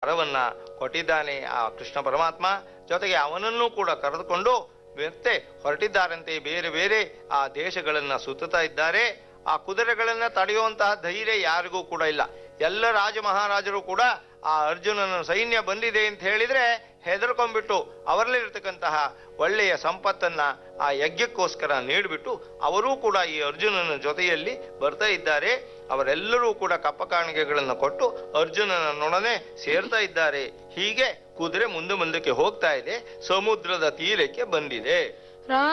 ವರವನ್ನ ಕೊಟ್ಟಿದ್ದಾನೆ ಆ ಕೃಷ್ಣ ಪರಮಾತ್ಮ ಜೊತೆಗೆ ಅವನನ್ನು ಕೂಡ ಕರೆದುಕೊಂಡು ಮತ್ತೆ ಹೊರಟಿದ್ದಾರಂತೆ ಬೇರೆ ಬೇರೆ ಆ ದೇಶಗಳನ್ನ ಸುತ್ತುತ್ತಾ ಇದ್ದಾರೆ ಆ ಕುದುರೆಗಳನ್ನ ತಡೆಯುವಂತಹ ಧೈರ್ಯ ಯಾರಿಗೂ ಕೂಡ ಇಲ್ಲ ಎಲ್ಲ ರಾಜ ಮಹಾರಾಜರು ಕೂಡ ಆ ಅರ್ಜುನನ ಸೈನ್ಯ ಬಂದಿದೆ ಅಂತ ಹೇಳಿದ್ರೆ ಹೆದರ್ಕೊಂಡ್ಬಿಟ್ಟು ಅವರಲ್ಲಿರ್ತಕ್ಕಂತಹ ಒಳ್ಳೆಯ ಸಂಪತ್ತನ್ನ ಆ ಯಜ್ಞಕ್ಕೋಸ್ಕರ ನೀಡಿಬಿಟ್ಟು ಅವರೂ ಕೂಡ ಈ ಅರ್ಜುನನ ಜೊತೆಯಲ್ಲಿ ಬರ್ತಾ ಇದ್ದಾರೆ ಅವರೆಲ್ಲರೂ ಕೂಡ ಕಪ್ಪ ಕಾಣಿಕೆಗಳನ್ನು ಕೊಟ್ಟು ಅರ್ಜುನನನ್ನೊಡನೆ ಸೇರ್ತಾ ಇದ್ದಾರೆ ಹೀಗೆ ಕುದುರೆ ಮುಂದೆ ಮುಂದಕ್ಕೆ ಹೋಗ್ತಾ ಇದೆ ಸಮುದ್ರದ ತೀರಕ್ಕೆ ಬಂದಿದೆ